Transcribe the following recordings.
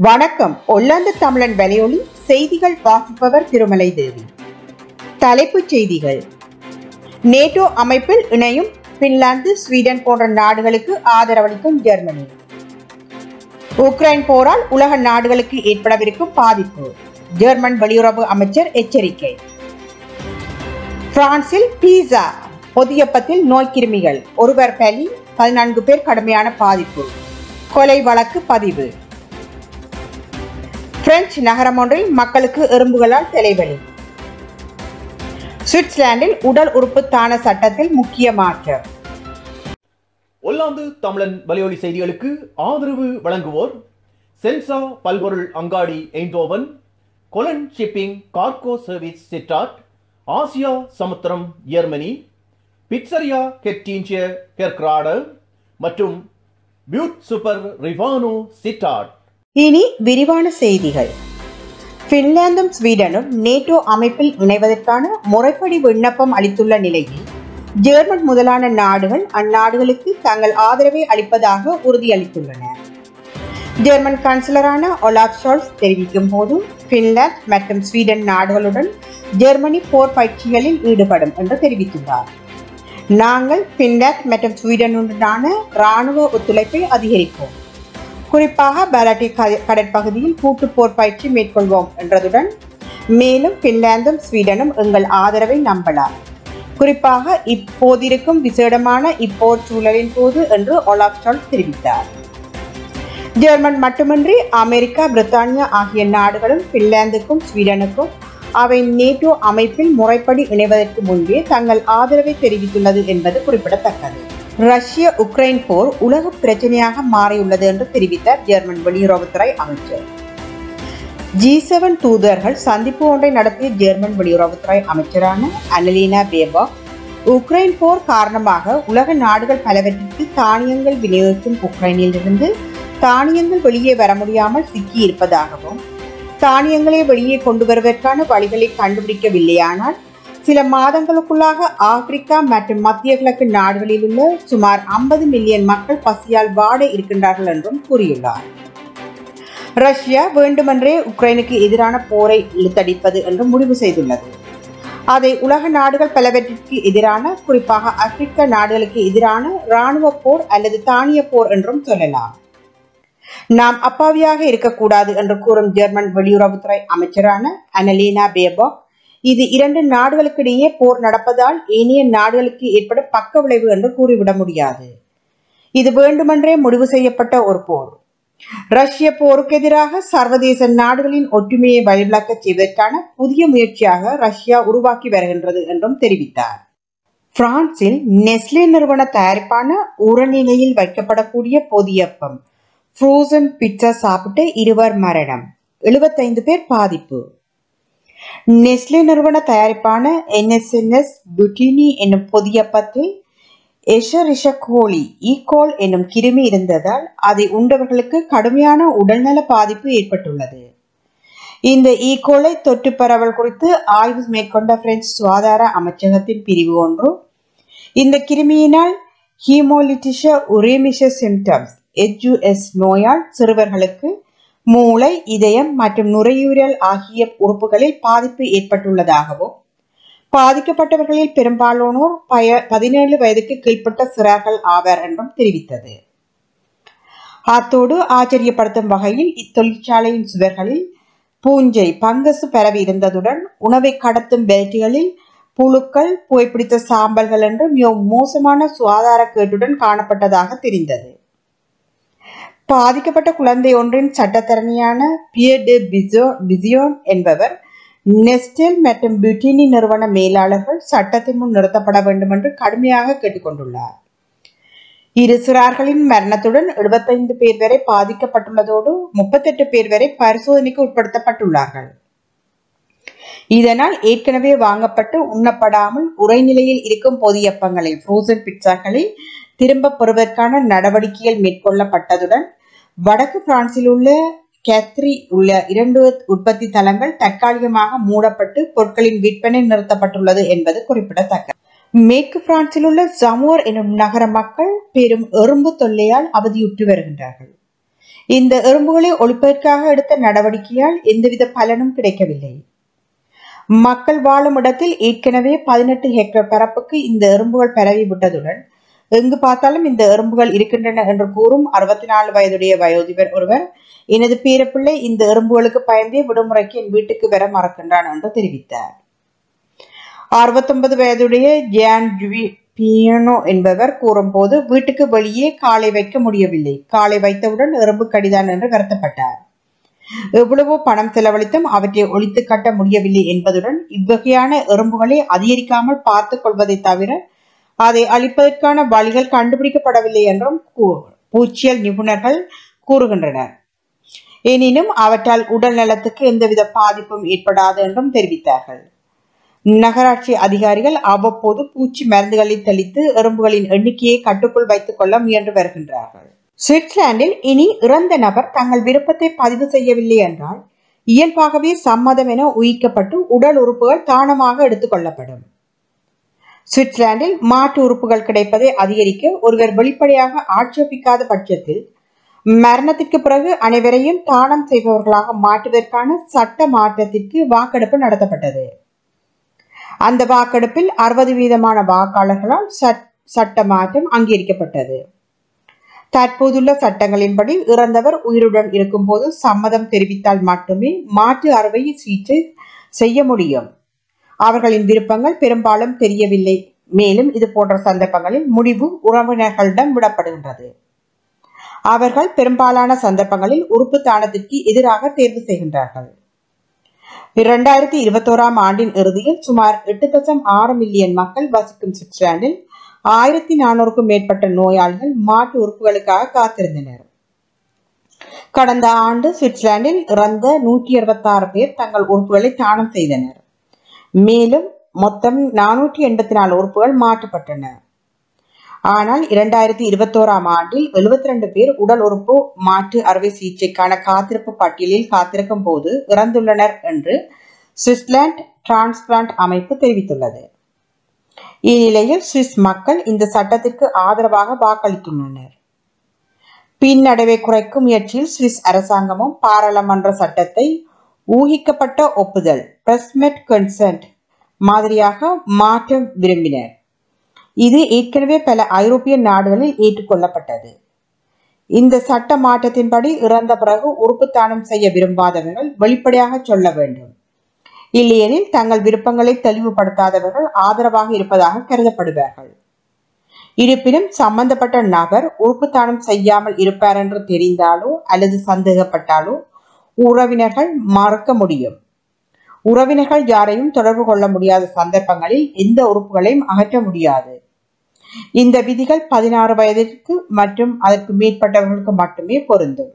வணக்கம் ஒல்லாந்து தமிழன் வலையொலி செய்திகள் வாசிப்பவர் திருமலை தேவி தலைப்புச் செய்திகள் நேட்டோ அமைப்பில் இணையும் பின்லாந்து ஸ்வீடன் போன்ற நாடுகளுக்கு ஆதரவளிக்கும் ஜெர்மனி உக்ரைன் போரால் உலக நாடுகளுக்கு ஏற்படவிருக்கும் பாதிப்பு ஜெர்மன் வெளியுறவு அமைச்சர் எச்சரிக்கை பிரான்சில் பீஸா பொதியப்பத்தில் நோய்க்கிருமிகள் ஒருவர் பலி பதினான்கு பேர் கடுமையான பாதிப்பு கொலை வழக்கு பதிவு பிரெஞ்சு நகரம் ஒன்றில் மக்களுக்கு எறும்புகளால் தலைவலி சுவிட்சர்லாந்தில் உடல் உறுப்பு தான சட்டத்தில் முக்கிய மாற்றம் ஒல்லாந்து தமிழன் வலையொலி செய்திகளுக்கு ஆதரவு வழங்குவோர் சென்சா பல்பொருள் அங்காடி எய்ந்தோவன் கொலன் shipping cargo service Sittard Asia Samudram Germany pizzeria கெட்டீன்சிய கெர்க்ராடர் மற்றும் பியூட் சூப்பர் ரிவானோ சிட்டாட் இனி விரிவான செய்திகள் பின்லாந்தும் ஸ்வீடனும் நேட்டோ அமைப்பில் இணைவதற்கான முறைப்படி விண்ணப்பம் அளித்துள்ள நிலையில் ஜெர்மன் முதலான நாடுகள் அந்நாடுகளுக்கு தங்கள் ஆதரவை அளிப்பதாக உறுதியளித்துள்ளன ஜெர்மன் கான்சலரான ஒலாப் ஷால்ஸ் தெரிவிக்கும் போது பின்லாந்து மற்றும் ஸ்வீடன் நாடுகளுடன் ஜெர்மனி போர் பயிற்சிகளில் ஈடுபடும் என்று தெரிவித்துள்ளார் நாங்கள் பின்லாந்து மற்றும் ஸ்வீடனுடனான இராணுவ ஒத்துழைப்பை அதிகரிப்போம் குறிப்பாக பாலாட்டிக் கட- கடற்பகுதியில் கூட்டு போர் பயிற்சி மேற்கொள்வோம் என்றதுடன் மேலும் பின்லாந்தும் ஸ்வீடனும் எங்கள் ஆதரவை நம்பலாம் குறிப்பாக இப்போதிருக்கும் விசேடமான இப்போர் சூழலின் போது என்று ஒலாப் ஷால்ஸ் தெரிவித்தார் ஜெர்மன் மட்டுமின்றி அமெரிக்கா பிரித்தானியா ஆகிய நாடுகளும் பின்லாந்துக்கும் ஸ்வீடனுக்கும் அவை நேட்டோ அமைப்பில் முறைப்படி இணைவதற்கு முன்பே தங்கள் ஆதரவை தெரிவித்துள்ளது என்பது குறிப்பிடத்தக்கது ரஷ்ய உக்ரைன் போர் உலக பிரச்சனையாக மாறியுள்ளது என்று தெரிவித்தார் ஜெர்மன் வெளியுறவுத்துறை அமைச்சர் ஜி செவன் தூதர்கள் சந்திப்பு ஒன்றை நடத்திய ஜெர்மன் வெளியுறவுத்துறை அமைச்சரான அனலீனா பேபா உக்ரைன் போர் காரணமாக உலக நாடுகள் பலவற்றிற்கு தானியங்கள் விநியோகிக்கும் உக்ரைனிலிருந்து தானியங்கள் வெளியே வர முடியாமல் சிக்கி இருப்பதாகவும் தானியங்களை வெளியே கொண்டு வருவதற்கான வழிகளை கண்டுபிடிக்கவில்லையானால் சில மாதங்களுக்குள்ளாக ஆப்பிரிக்கா மற்றும் மத்திய கிழக்கு நாடுகளில் உள்ள சுமார் 50 மில்லியன் மக்கள் பசியால் வாட இருக்கின்றார்கள் என்றும் கூறியுள்ளார் ரஷ்யா வேண்டுமென்றே உக்ரைனுக்கு எதிரான போரை இழுத்தடிப்பது என்று முடிவு செய்துள்ளது அதை உலக நாடுகள் பலவற்றிற்கு எதிரான குறிப்பாக ஆப்பிரிக்க நாடுகளுக்கு எதிரான இராணுவ போர் அல்லது தானிய போர் என்றும் சொல்லலாம் நாம் அப்பாவியாக இருக்கக்கூடாது என்று கூறும் ஜெர்மன் வெளியுறவுத்துறை அமைச்சரான அனலீனா பேபாக் இது இரண்டு நாடுகளுக்கிடையே போர் நடப்பதால் ஏனைய நாடுகளுக்கு ஏற்படும் பக்க விளைவு என்று கூறிவிட முடியாது இது வேண்டுமென்றே முடிவு செய்யப்பட்ட ஒரு போர் ரஷ்ய போருக்கு எதிராக சர்வதேச நாடுகளின் ஒற்றுமையை வழிவிளக்கச் செய்வதற்கான புதிய முயற்சியாக ரஷ்யா உருவாக்கி வருகின்றது என்றும் தெரிவித்தார் பிரான்சில் நெஸ்லே நிறுவன தயாரிப்பான உரநிலையில் வைக்கப்படக்கூடிய பொதியப்பம் ஃப்ரோசன் பிட்சா சாப்பிட்டு இருவர் மரணம் 75 பேர் பாதிப்பு நெஸ்லே நிறுவன தயாரிப்பான என்எஸ்என்எஸ் புட்டினி என்னும் பொதியப்பத்தில் எஷரிஷகோலி ஈகோல் என்னும் கிருமி இருந்ததால் அதை உண்டவர்களுக்கு கடுமையான உடல்நல பாதிப்பு ஏற்பட்டுள்ளது இந்த ஈகோலை தொற்று பரவல் குறித்து ஆய்வு மேற்கொண்ட பிரெஞ்சு சுகாதார அமைச்சகத்தின் பிரிவு ஒன்று இந்த கிருமியினால் ஹீமோலிட்டிஷ உரேமிஷ சிம்டம்ஸ் HUS நோயால் சிறுவர்களுக்கு மூளை இதயம் மற்றும் நுரையீரல் ஆகிய உறுப்புகளில் பாதிப்பு ஏற்பட்டுள்ளதாகவும் பாதிக்கப்பட்டவர்களில் பெரும்பாலானோர் பய பதினேழு வயதுக்கு கீழ்ப்பட்ட சிறார்கள் ஆவர் என்றும் தெரிவித்தது அத்தோடு ஆச்சரியப்படுத்தும் வகையில் இத்தொழிற்சாலையின் சுவர்களில் பூஞ்சை பங்கசு பரவி இருந்ததுடன் உணவை கடத்தும் பெல்ட்டுகளில் புழுக்கள் புகைப்பிடித்த சாம்பல்கள் என்று மிகவும் மோசமான சுகாதார கேட்டுடன் காணப்பட்டதாக தெரிந்தது பாதிக்கப்பட்ட குழந்தை ஒன்றின் சட்டத்தரணியான பியர் டெ பிசோ பிசியோன் என்பவர் நெஸ்டெல் மற்றும் பியூட்டினி நிறுவன மேலாளர்கள் சட்டத்தின் முன் நிறுத்தப்பட வேண்டும் என்று கடுமையாக கேட்டுக்கொண்டுள்ளார் இரு சிறார்களின் மரணத்துடன் 75 பேர் வரை பாதிக்கப்பட்டுள்ளதோடு 38 பேர் வரை பரிசோதனைக்கு உட்படுத்தப்பட்டுள்ளார்கள் இதனால் ஏற்கனவே வாங்கப்பட்டு உண்ணப்படாமல் உறைநிலையில் இருக்கும் பொதியப்பங்களை ஃப்ரோசன் பிட்சாக்களை திரும்ப பெறுவதற்கான நடவடிக்கைகள் மேற்கொள்ளப்பட்டதுடன் வடக்கு பிரான்சில் உள்ள கேத்ரி உள்ள இரண்டு உற்பத்தி தளங்கள் தற்காலிகமாக மூடப்பட்டு பொருட்களின் விற்பனை நிறுத்தப்பட்டுள்ளது என்பது குறிப்பிடத்தக்கது மேற்கு பிரான்சில் உள்ள ஜமோர் எனும் நகர மக்கள் பெரும் எறும்பு தொல்லையால் அவதியுற்று வருகின்றார்கள் இந்த எறும்புகளை ஒழிப்பதற்காக எடுத்த நடவடிக்கையால் எந்தவித பலனும் கிடைக்கவில்லை மக்கள் வாழும் இடத்தில் ஏற்கனவே பதினெட்டு ஹெக்டேர் பரப்புக்கு இந்த எறும்புகள் பரவி விட்டதுடன் எங்கு பார்த்தாலும் இந்த எறும்புகள் இருக்கின்றன என்று கூறும் அறுபத்தி நாலு வயதுடைய வயோதிபர் ஒருவர் எனது பேரப்பிள்ளை இந்த எறும்புகளுக்கு பயந்தே விடுமுறைக்கு என் வீட்டுக்கு வர மறக்கின்றான் என்று தெரிவித்தார் அறுபத்தொன்பது வயதுடைய ஜியான் ஜுவி பியானோ என்பவர் கூறும்போது வீட்டுக்கு வெளியே காலை வைக்க முடியவில்லை காலை வைத்தவுடன் எறும்பு கடிதான் என்று வருத்தப்பட்டார் எவ்வளவோ பணம் செலவழித்தும் அவற்றை ஒழித்து கட்ட முடியவில்லை என்பதுடன் இவ்வகையான எறும்புகளை அதிகரிக்காமல் பார்த்துக் கொள்வதை தவிர அதை அழிப்பதற்கான வழிகள் கண்டுபிடிக்கப்படவில்லை என்றும் கூ- பூச்சியல் நிபுணர்கள் கூறுகின்றனர் எனினும் அவற்றால் உடல் நலத்துக்கு எந்தவித பாதிப்பும் ஏற்படாது என்றும் தெரிவித்தார்கள் நகராட்சி அதிகாரிகள் அவ்வப்போது பூச்சி மருந்துகளை தெளித்து எறும்புகளின் எண்ணிக்கையை கட்டுக்குள் வைத்துக் கொள்ள முயன்று வருகின்றார்கள் சுவிட்சர்லாந்தில் இனி இறந்த நபர் தங்கள் விருப்பத்தை பதிவு செய்யவில்லை என்றால் இயல்பாகவே சம்மதம் என ஊகிக்கப்பட்டு உடல் உறுப்புகள் தானமாக எடுத்துக் கொள்ளப்படும் சுவிட்சர்லாந்தில் மாற்று உறுப்புகள் கிடைப்பதை அதிகரிக்க ஒருவர் வெளிப்படையாக ஆட்சேபிக்காத பட்சத்தில் மரணத்திற்கு பிறகு அனைவரையும் தானம் செய்பவர்களாக மாற்றுவதற்கான சட்ட மாற்றத்திற்கு வாக்கெடுப்பு நடத்தப்பட்டது அந்த வாக்கெடுப்பில் அறுபது வீதமான வாக்காளர்களால் சட்- சட்ட மாற்றம் அங்கீகரிக்கப்பட்டது தற்போதுள்ள சட்டங்களின்படி இறந்தவர் உயிருடன் இருக்கும்போது சம்மதம் தெரிவித்தால் மட்டுமே மாற்று அறுவை சிகிச்சை செய்ய முடியும் அவர்களின் விருப்பங்கள் பெரும்பாலும் தெரியவில்லை மேலும் இது போன்ற சந்தர்ப்பங்களில் முடிவு உறவினர்களிடம் விடப்படுகின்றது அவர்கள் பெரும்பாலான சந்தர்ப்பங்களில் உறுப்பு தானத்திற்கு எதிராக தேர்வு செய்கின்றார்கள் இரண்டாயிரத்தி இருபத்தோராம் ஆண்டின் இறுதியில் சுமார் எட்டு தசம் ஆறு மில்லியன் மக்கள் வசிக்கும் சுவிட்சர்லாந்தில் ஆயிரத்தி நானூறுக்கும் மேற்பட்ட நோயாளிகள் மாற்று உறுப்புகளுக்காக காத்திருந்தனர் கடந்த ஆண்டு சுவிட்சர்லாந்தில் இறந்த நூற்றி அறுபத்தாறு பேர் தங்கள் உறுப்புகளை தானம் செய்தனர் மேலும் மொத்தம் நானூற்றி எண்பத்தி நாலு உறுப்புகள் மாற்றப்பட்டன ஆனால் இரண்டாயிரத்தி இருபத்தோராம் ஆண்டில் எழுபத்தி ரெண்டு பேர் உடல் உறுப்பு மாற்று அறுவை சிகிச்சைக்கான காத்திருப்பு பட்டியலில் காத்திருக்கும் போது இறந்துள்ளனர் என்று சுவிட்சர்லாந்து டிரான்ஸ்பிளான்ட் அமைப்பு தெரிவித்துள்ளது இந்நிலையில் சுவிஸ் மக்கள் இந்த சட்டத்திற்கு ஆதரவாக வாக்களித்துள்ளனர் பின்னடைவை குறைக்கும் முயற்சியில் சுவிஸ் அரசாங்கமும் பாராளுமன்ற சட்டத்தை ஊகிக்கப்பட்ட ஒப்புதல் பிரஸ்மெட் கன்சென்ட் மாதிரியாக மாற்ற விரும்பினர் இது ஏற்கனவே பல ஐரோப்பிய நாடுகளில் ஏற்றுக்கொள்ளப்பட்டது இந்த சட்ட மாற்றத்தின்படி இறந்த பிறகு உறுப்பு தானம் செய்ய விரும்பாதவர்கள் வெளிப்படையாக சொல்ல வேண்டும் இல்லையெனில் தங்கள் விருப்பங்களை தெளிவுபடுத்தாதவர்கள் ஆதரவாக இருப்பதாக கருதப்படுவார்கள் இருப்பினும் சம்பந்தப்பட்ட நபர் உறுப்பு தானம் செய்யாமல் இருப்பார் என்று தெரிந்தாலோ அல்லது சந்தேகப்பட்டாலோ உறவினர்கள் மறுக்க முடியும் உறவினர்கள் யாரையும் தொடர்பு கொள்ள முடியாத சந்தர்ப்பங்களில் எந்த உறுப்புகளையும் அகற்ற முடியாது இந்த விதிகள் பதினாறு வயதிற்கு மற்றும் அதற்கு மேற்பட்டவர்களுக்கு மட்டுமே பொருந்தும்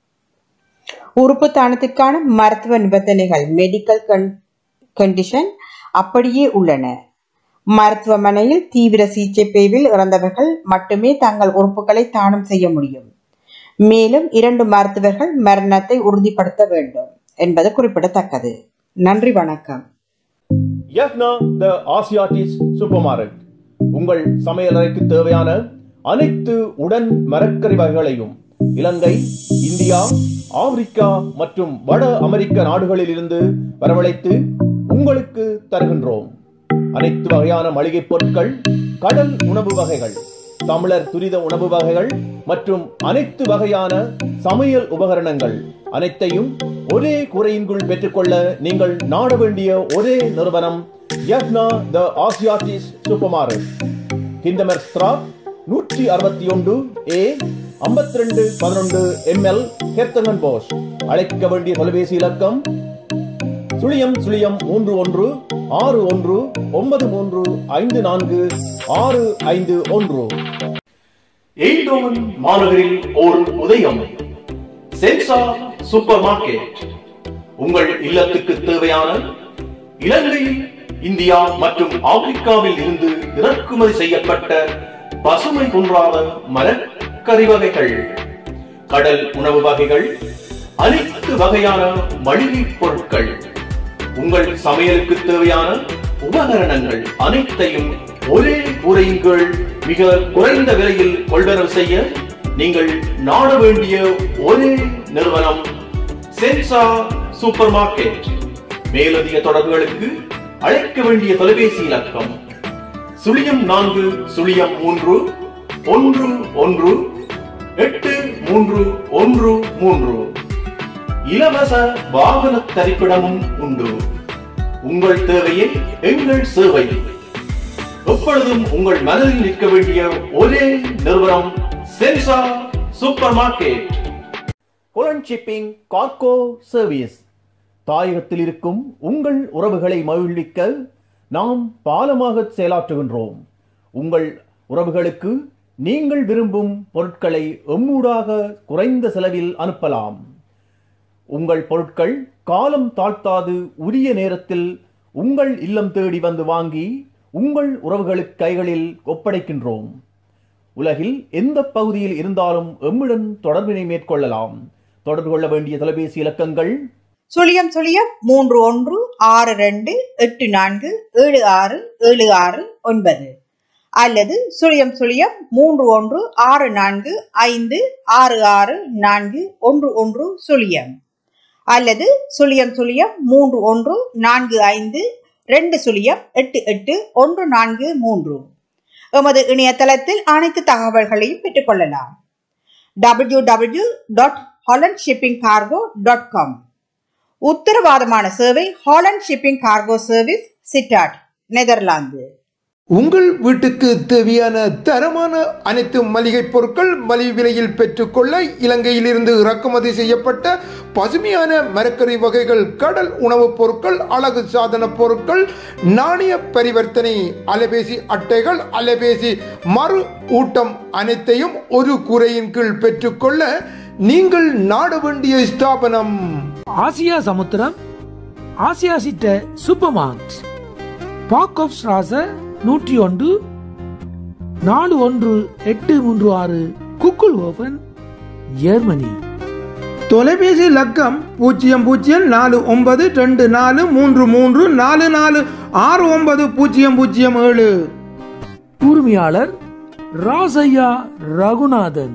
உறுப்பு தானத்திற்கான மருத்துவ நிபந்தனைகள் மெடிக்கல் கண்டிஷன் அப்படியே உள்ளன மருத்துவமனையில் தீவிர சிகிச்சை பிரிவில் இறந்தவர்கள் மட்டுமே தங்கள் உறுப்புகளை தானம் செய்ய முடியும் மேலும் இரண்டு மருத்துவர்கள் மரணத்தை உறுதிப்படுத்த வேண்டும் என்பது குறிப்பிடத்தக்கது நன்றி வணக்கம் யக்னா த ஆசியாட்டிஸ் சூப்பர் மார்க்கெட் உங்கள் சமையலறைக்கு தேவையான அனைத்து உடன் மரக்கறி வகைகளையும் இலங்கை இந்தியா ஆப்பிரிக்கா மற்றும் வட அமெரிக்க நாடுகளில் இருந்து வரவழைத்து உங்களுக்கு தருகின்றோம் அனைத்து வகையான மளிகைப் பொருட்கள் கடல் உணவு வகைகள் தமிழர் துரித உணவு வகைகள் மற்றும் அனைத்து வகையான சமையல் உபகரணங்கள் அனைத்தையும் ஒரே குறையின்குள் பெற்றுக்கொள்ள நீங்கள் நாட வேண்டிய ஒரே நிறுவனம் யக்னா த ஆசியாட்டிஸ் சூப்பர் மார்க்கெட் கிண்டமர் ஸ்ட்ராப் நூற்றி அறுபத்தி ஒன்று ஏ ஐம்பத்தி ரெண்டு பதினொன்று எம்எல் ஹெர்த்தங்கன் போஸ் அழைக்க வேண்டிய தொலைபேசி இலக்கம் சுழியம் சுழியம் மூன்று ஒன்று ஆறு ஒன்று ஒன்பது மூன்று ஐந்து நான்கு ஆறு ஐந்து ஒன்று எய்டோமன் மாநகரில் ஓர் உதயம் சென்சா சூப்பர் மார்க்கெட் உங்கள் இல்லத்துக்கு தேவையான இலங்கை இந்தியா மற்றும் ஆப்பிரிக்காவில் இருந்து இறக்குமதி செய்யப்பட்ட பசுமை குன்றாத மரக்கறி வகைகள் கடல் உணவு வகைகள் அனைத்து வகையான மளிகை பொருட்கள் உங்கள் சமையலுக்கு தேவையான உபகரணங்கள் அனைத்தையும் ஒரே கூரையின் கீழ் மிக குறைந்த விலையில் கொள்வனவு செய்ய நீங்கள் நாட வேண்டிய ஒரே நிறுவனம் சென்சா சூப்பர் மார்க்கெட் மேலதிக தொடர்புகளுக்கு அழைக்க வேண்டிய தொலைபேசி இலக்கம் சுழியம் நான்கு சுழியம் மூன்று ஒன்று ஒன்று எட்டு மூன்று ஒன்று மூன்று இலவச வாகன தரிப்பிடமும் உண்டு உங்கள் தேவையை எங்கள் சேவை எப்பொழுதும் உங்கள் மனதில் நிற்க வேண்டிய ஒரே நிறுவனம் சென்சா சூப்பர் மார்க்கெட் கொலன் ஷிப்பிங் கார்கோ சர்வீஸ் தாயகத்தில் இருக்கும் உங்கள் உறவுகளை மகிழ்விக்க நாம் பாலமாக செயலாற்றுகின்றோம் உங்கள் உறவுகளுக்கு நீங்கள் விரும்பும் பொருட்களை எம்மூடாக குறைந்த செலவில் அனுப்பலாம் உங்கள் பொருட்கள் காலம் தாழ்த்தாது உரிய நேரத்தில் உங்கள் இல்லம் தேடி வந்து வாங்கி உங்கள் உறவுகளுக்கு கைகளில் ஒப்படைக்கின்றோம் உலகில் எந்த பகுதியில் இருந்தாலும் எம்முடன் தொடர்பினை மேற்கொள்ளலாம் தொடர்பு கொள்ள வேண்டிய தொலைபேசி இலக்கங்கள் சுழியம் சுழியம் மூன்று ஒன்று ஆறு ரெண்டு எட்டு நான்கு ஏழு ஆறு ஏழு ஆறு ஒன்பது அல்லது சுழியம் சுழியம் மூன்று ஒன்று ஆறு நான்கு ஐந்து ஆறு ஆறு நான்கு ஒன்று ஒன்று சுழியம் அல்லது சுழியம் சுழியம் மூன்று ஒன்று நான்கு ஐந்து ரெண்டு சுழியம் எட்டு எட்டு ஒன்று நான்கு மூன்று எமது இணையதளத்தில் அனைத்து தகவல்களையும் பெற்றுக்கொள்ளலாம் W W dot Holland shipping cargo dot com உத்தரவாதமான சேவை Holland shipping cargo service Sittard Netherlands உங்கள் வீட்டுக்கு தேவையான தரமான அனைத்து மளிகை பொருட்கள் மலிவு விலையில் பெற்றுக்கொள்ள இலங்கையிலிருந்து இறக்குமதி செய்யப்பட்ட பசுமையான மரக்கறி வகைகள் கடல் உணவுப் பொருட்கள் அழகு சாதன பொருட்கள் நாணய பரிவர்த்தனை அலைபேசி அட்டைகள் அலைபேசி மறு ஊட்டம் அனைத்தையும் ஒரு கூரையின் கீழ் பெற்றுக்கொள்ள நீங்கள் நாட வேண்டிய ஸ்தாபனம் ஆசியா சமுத்திரம் ஆசியா சிட்ட சூப்பர் மார்க்ஸ் பாக் ஆஃப் ஸ்ராச நூற்றி ஒன்று நாலு ஒன்று எட்டு மூன்று ஆறு குக்குல் ஓபன் ஜெர்மனி தொலைபேசி இலக்கம் பூஜ்ஜியம் பூஜ்ஜியம் நாலு ஒன்பது ரெண்டு நாலு மூன்று மூன்று நாலு நாலு ஆறு ஒன்பது பூஜ்ஜியம் பூஜ்ஜியம் ஏழு உரிமையாளர் ராசையா ரகுநாதன்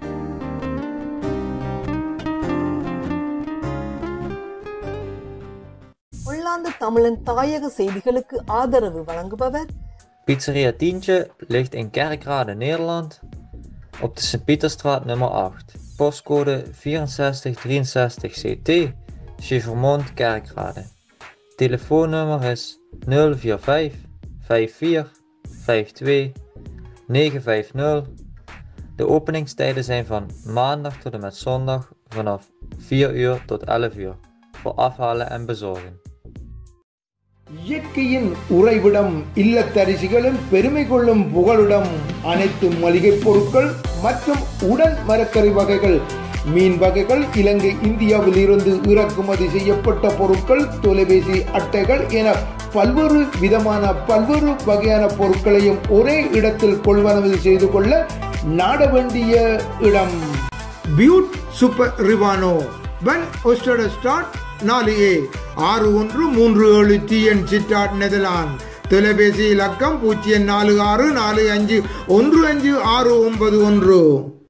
உள்ளாந்து தமிழன் தாயக செய்திகளுக்கு ஆதரவு வழங்குபவர் Pizzeria Tientje ligt in Kerkrade, Nederland. Op de Sint-Pieterstraat nummer 8. Postcode 6463 CT. Chevermond, Kerkrade. Telefoonnummer is 045 54 52 950. De openingstijden zijn van maandag tot en met zondag vanaf 4 uur tot 11 uur. Voor afhalen en bezorgen. இயற்கையின் உறைவிடம் இல்லத்தரிசிகளும் பெருமை கொள்ளும் புகழுடம் அனைத்து மளிகைப் பொருட்கள் மற்றும் உடன் மரக்கறி வகைகள் மீன் வகைகள் இலங்கை இந்தியாவில் இருந்து இறக்குமதி செய்யப்பட்ட பொருட்கள் தொலைபேசி அட்டைகள் என பல்வேறு விதமான பல்வேறு வகையான பொருட்களையும் ஒரே இடத்தில் கொள்வனவு செய்து கொள்ள நாட வேண்டிய இடம் பியூட் சூப்பர் ரிவானோ வன் ஒஸ்டட ஸ்டார்ட் நாலு ஏ ஆறு ஒன்று மூன்று ஏழு டிஎன் சிட்டாட் நெதர்லாந்து தொலைபேசி இலக்கம் பூஜ்ஜியம் நாலு ஆறு நாலு அஞ்சு ஒன்று அஞ்சு ஆறு ஒன்பது ஒன்று